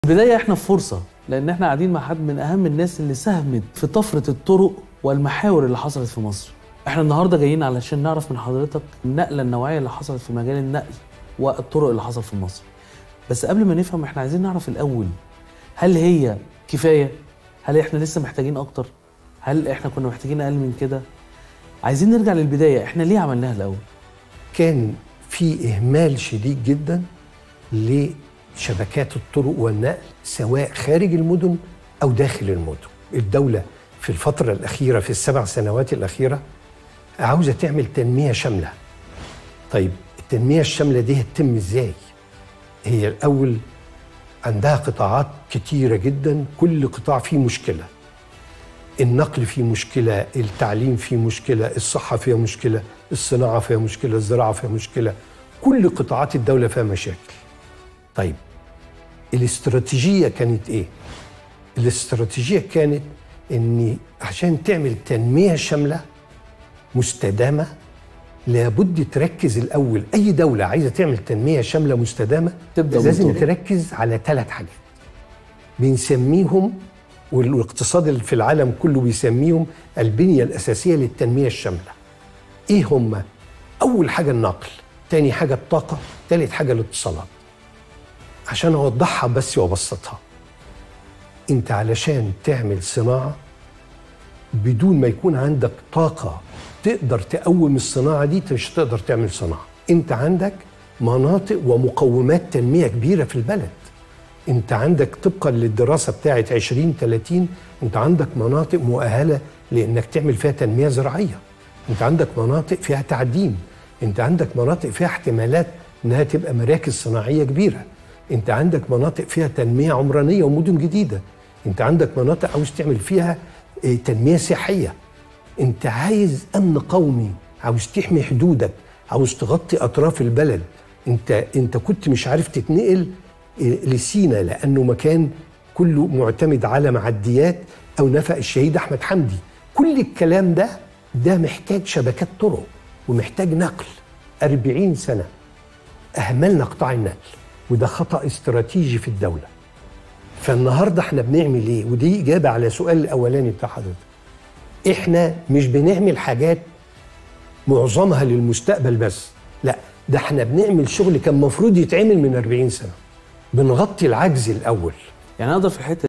البداية احنا في فرصة لأن احنا قاعدين مع حد من أهم الناس اللي ساهمت في طفرة الطرق والمحاور اللي حصلت في مصر. احنا النهارده جايين علشان نعرف من حضرتك النقلة النوعية اللي حصلت في مجال النقل والطرق اللي حصل في مصر. بس قبل ما نفهم احنا عايزين نعرف الأول هل هي كفاية؟ هل احنا لسه محتاجين أكتر؟ هل احنا كنا محتاجين أقل من كده؟ عايزين نرجع للبداية احنا ليه عملناها الأول؟ كان في إهمال شديد جدا لشبكات الطرق والنقل سواء خارج المدن أو داخل المدن الدولة في الفترة الأخيرة في السبع سنوات الأخيرة عاوزة تعمل تنمية شاملة طيب التنمية الشاملة دي هتتم إزاي؟ هي الأول عندها قطاعات كتيرة جدا كل قطاع فيه مشكلة النقل فيه مشكلة التعليم فيه مشكلة الصحة فيها مشكلة الصناعة فيها مشكلة الزراعة فيها مشكلة كل قطاعات الدولة فيها مشاكل طيب الاستراتيجية كانت ايه؟ الاستراتيجية كانت ان عشان تعمل تنمية شاملة مستدامة لابد تركز الاول اي دولة عايزة تعمل تنمية شاملة مستدامة تبدأ لازم بالطرق. تركز على ثلاث حاجات بنسميهم والاقتصاد اللي في العالم كله بيسميهم البنية الأساسية للتنمية الشاملة إيه هم؟ أول حاجة النقل تاني حاجة الطاقة تالت حاجة الاتصالات عشان أوضحها بس وأبسطها أنت علشان تعمل صناعة بدون ما يكون عندك طاقة تقدر تقوم الصناعة دي أنت مش هتقدر تعمل صناعة أنت عندك مناطق ومقومات تنمية كبيرة في البلد انت عندك طبقا للدراسه بتاعه 2030 انت عندك مناطق مؤهله لانك تعمل فيها تنميه زراعيه انت عندك مناطق فيها تعدين انت عندك مناطق فيها احتمالات انها تبقى مراكز صناعيه كبيره انت عندك مناطق فيها تنميه عمرانيه ومدن جديده انت عندك مناطق عاوز تعمل فيها اه، تنميه سياحيه انت عايز امن قومي عاوز تحمي حدودك عاوز تغطي اطراف البلد انت انت كنت مش عارف تتنقل إيه، لسينا لانه مكان كله معتمد على معديات او نفق الشهيد احمد حمدي كل الكلام ده ده محتاج شبكات طرق ومحتاج نقل 40 سنه اهملنا قطاع النقل وده خطا استراتيجي في الدوله فالنهارده احنا بنعمل ايه ودي اجابه على سؤال الاولاني بتاع حضرتك احنا مش بنعمل حاجات معظمها للمستقبل بس لا ده احنا بنعمل شغل كان المفروض يتعمل من 40 سنه بنغطي العجز الاول يعني أقدر في الحتة